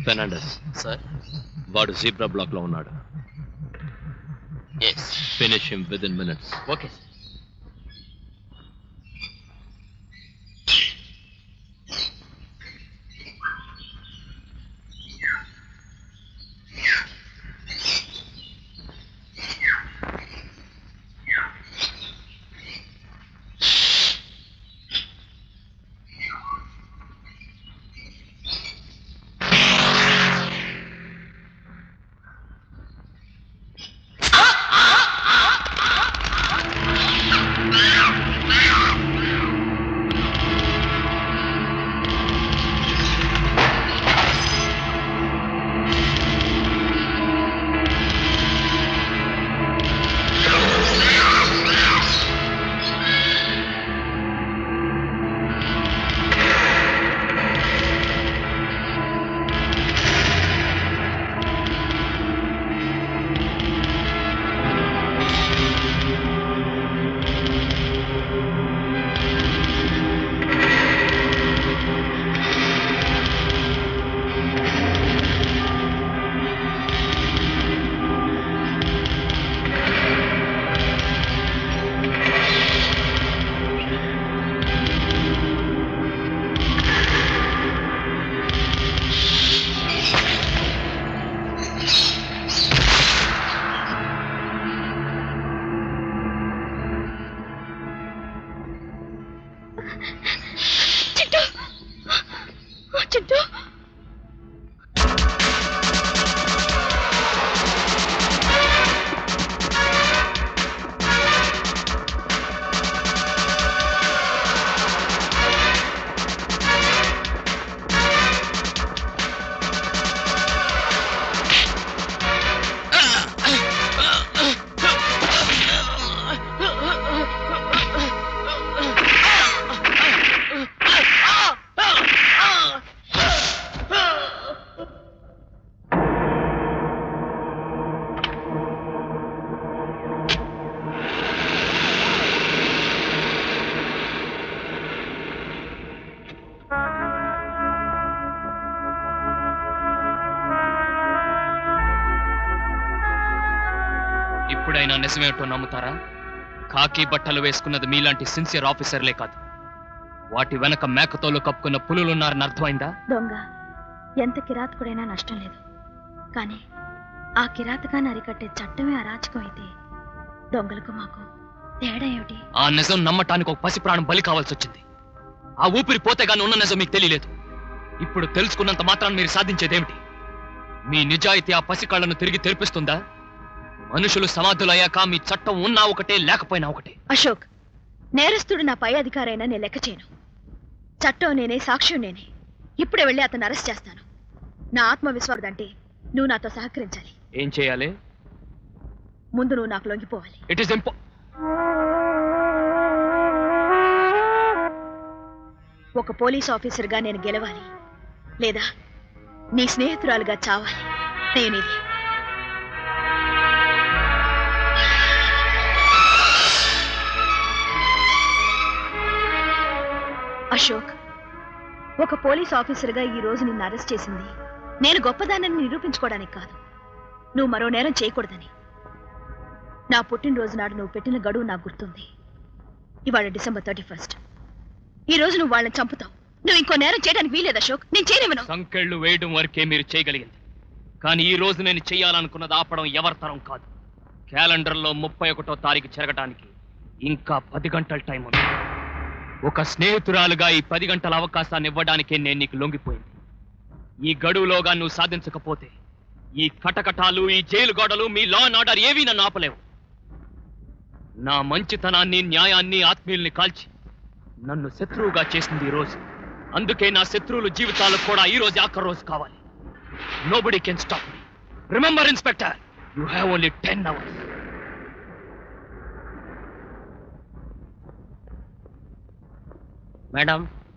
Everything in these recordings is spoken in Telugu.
ఫెర్నాండస్ సార్ వాడు జీబ్రా బ్లాక్ లో ఉన్నాడు yes finish him with in minutes okay sir Chintu Chintu ఇప్పుడైనా నిజమేమిటో నమ్ముతారా కాకి బట్టలు వేసుకున్నది మీలాంటి సిన్సియర్ ఆఫీసర్లే కాదు వాటి వెనక మేకతోలు కప్పుకున్న పులులున్నారని అర్థమైందా దొంగ ఎంత కిరాతకుడైనా నష్టం లేదు కానీ ఆ కిరాతకాన్ని అరికట్టే చట్టమే అరాచకం అయితే దొంగలకు మాకు తేడా ఏమిటి ఆ నిజం నమ్మటానికి ఒక పసి ప్రాణం బలి కావాల్సి వచ్చింది ఆ ఊపిరి పోతే గాని ఉన్న నిజం మీకు తెలియలేదు ఇప్పుడు తెలుసుకున్నంత మాత్రాన్ని మీరు సాధించేదేమిటి మీ నిజాయితీ ఆ పసి కళ్ళను తిరిగి తెరిపిస్తుందా మనుషులు సమాధులయ్యాక మీ చట్టం ఉన్నా ఒకటే లేకపోయినా ఒకటే అశోక్ నేరస్తుడు నా పై అధికారైనా నేను లెక్క చేయను చట్టం నేనే సాక్ష్యం నేనే ఇప్పుడే వెళ్ళి అతను అరెస్ట్ చేస్తాను నా ఆత్మవిశ్వాసం అంటే నువ్వు నాతో సహకరించాలి ఏం చేయాలి ముందు నువ్వు నాకు లొంగిపోవాలి ఇట్ ఈస్ ఇంపో ఒక పోలీస్ ఆఫీసర్గా నేను గెలవాలి లేదా నీ స్నేహితురాలుగా చావాలి నేను ఇది అశోక్ ఒక పోలీస్ ఆఫీసర్గా ఈ రోజు నిన్ను అరెస్ట్ చేసింది నేను గొప్పదానని నిరూపించుకోవడానికి కాదు నువ్వు మరో నేరం చేయకూడదని నా పుట్టినరోజు నాడు నువ్వు పెట్టిన గడువు నాకు గుర్తుంది ఇవాళ డిసెంబర్ థర్టీ ఫస్ట్ ఈ రోజు నువ్వు వాళ్ళని చంపుతావు నువ్వు ఇంకో నేరం చేయడానికి వీలేదు అశోక్ నేను చేయనివ్వను సంకెళ్ళు వేయడం వరకే మీరు చేయగలిగింది కానీ ఈ రోజు నేను చేయాలనుకున్నది ఆపడం ఎవరి తరం కాదు క్యాలెండర్లో ముప్పై ఒకటో తారీఖు జరగటానికి ఇంకా పది గంటల టైం ఉంది ఒక స్నేహితురాలుగా ఈ పది గంటల అవకాశాన్ని ఇవ్వడానికే నేను నీకు లొంగిపోయింది ఈ గడువులోగా నువ్వు సాధించకపోతే ఈ కటకటాలు ఈ జైలు గోడలు మీ లా అండ్ ఆర్డర్ ఏవీ నన్ను ఆపలేవు నా మంచితనాన్ని న్యాయాన్ని ఆత్మీయుల్ని కాల్చి నన్ను శత్రువుగా చేసింది ఈ రోజు అందుకే నా శత్రువుల జీవితాలకు కూడా ఈ రోజు ఆఖరి రోజు కావాలి nobody can stop me remember inspector you have only ten hours madam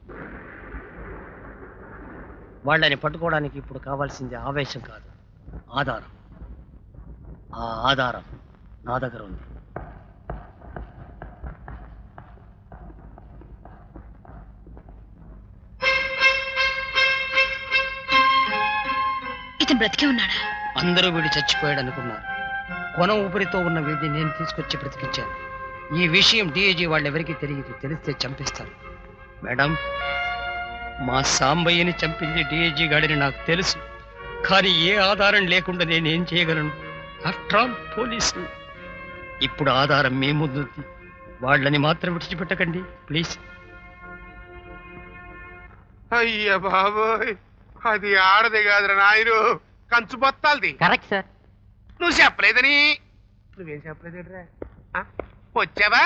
వాళ్ళని పట్టుకోవడానికి ఇప్పుడు కావాల్సింది ఆవేశం కాదు ఆధారం ఆ ఆధారం నా దగ్గర ఉంది ఇతను బ్రతికే ఉన్నాడా అందరూ వీడు చచ్చిపోయాడు అనుకున్నారు కొన ఊపిరితో ఉన్న వీడిని నేను తీసుకొచ్చి బ్రతికించాను ఈ విషయం డిఐజీ వాళ్ళెవరికీ తెలియదు తెలిస్తే చంపిస్తారు మేడం మా సాంబయ్యని చంపింది డిఐజీ గాడిని నాకు తెలుసు కానీ ఏ ఆధారం లేకుండా నేనేం చేయగలను ఆఫ్టర్ ఆల్ పోలీసు ఇప్పుడు ఆధారం మీ ముందుంది వాళ్ళని మాత్రం విడిచిపెట్టకండి ప్లీజ్ అయ్య బాబోయ్ అది ఆడది కాదురా నాయను కంచు బొత్తాలది కరెక్ట్ సార్ నువ్వు చెప్పలేదని నువ్వేం చెప్పలేదురా వచ్చావా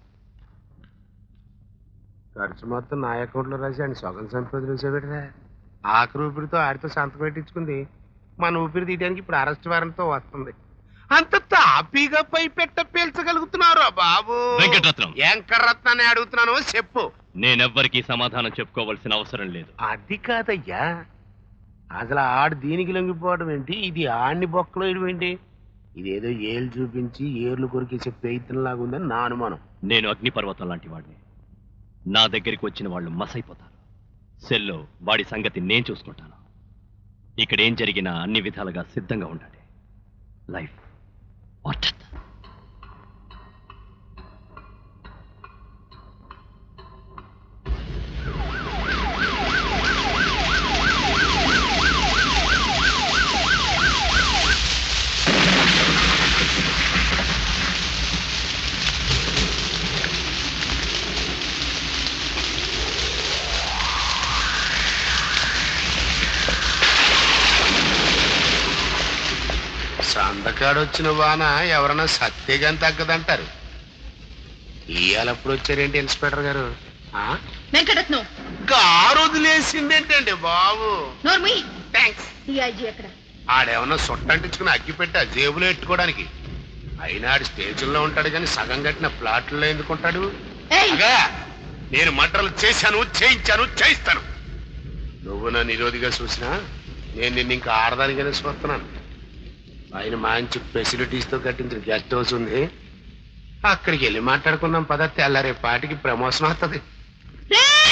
ఖర్చు మొత్తం నా అకౌంట్ లో రాసి ఆయన సగం సంపద చూసేబెట్టరా ఆఖరి ఊపిరితో ఆడితో సంతకం పెట్టించుకుంది మన ఊపిరి తీయడానికి ఇప్పుడు అరెస్ట్ వారెంట్తో వస్తుంది అంత తాపీగా పై పెట్ట పీల్చగలుగుతున్నారు బాబు వెంకటరత్నం. వెంకటరత్నాన్ని అడుగుతున్నాను చెప్పు నేనెవ్వరికీ సమాధానం చెప్పుకోవాల్సిన అవసరం లేదు అది కాదయ్యా అసలు ఆడు దీనికి లొంగిపోవడం ఏంటి ఇది ఆడిని బొక్కలో ఇవ్వడం ఏంటి ఇదేదో ఏళ్ళు చూపించి ఏర్లు కొరికేసే ప్రయత్నంలాగా ఉందని నా అనుమానం నేను అగ్నిపర్వతం లాంటి వాడిని నా దగ్గరికి వచ్చిన వాళ్ళు మసైపోతారు సెల్లో వాడి సంగతి నేను చూసుకుంటాను ఇక్కడ ఏం జరిగినా అన్ని విధాలుగా సిద్ధంగా ఉండండి లైఫ్ వాట్ సందకాడు వచ్చిన వాన ఎవరన్నా సత్యగాని తగ్గదంటారు ఇవాళప్పుడు వచ్చారేంటి ఇన్స్పెక్టర్ గారు ఆ? వెంకటరత్నం కారు వదిలేసిందేంటండి బాబు నోర్మి థ్యాంక్స్ డిఐజీ ఎక్కడ ఆడేమన్నా సొట్టంటించుకుని అగ్గి పెట్టి ఆ జేబులో ఎట్టుకోవడానికి అయినా ఆడు స్టేషన్లో ఉంటాడు కానీ సగం కట్టిన ప్లాట్లో ఎందుకుంటాడు ఏయ్ అగా నేను మటర్లు చేశాను చేయించాను చేయిస్తాను నువ్వు నా నిరోధిగా చూసినా నేను నిన్ను ఇంకా ఆడదానికనే చూస్తున్నాను ఆయన మంచి ఫెసిలిటీస్తో కట్టించిన గెస్ట్ హౌస్ ఉంది అక్కడికి వెళ్ళి మాట్లాడుకుందాం పద తెల్లారే పాటికి ప్రమోషన్ వస్తుంది రేయ్!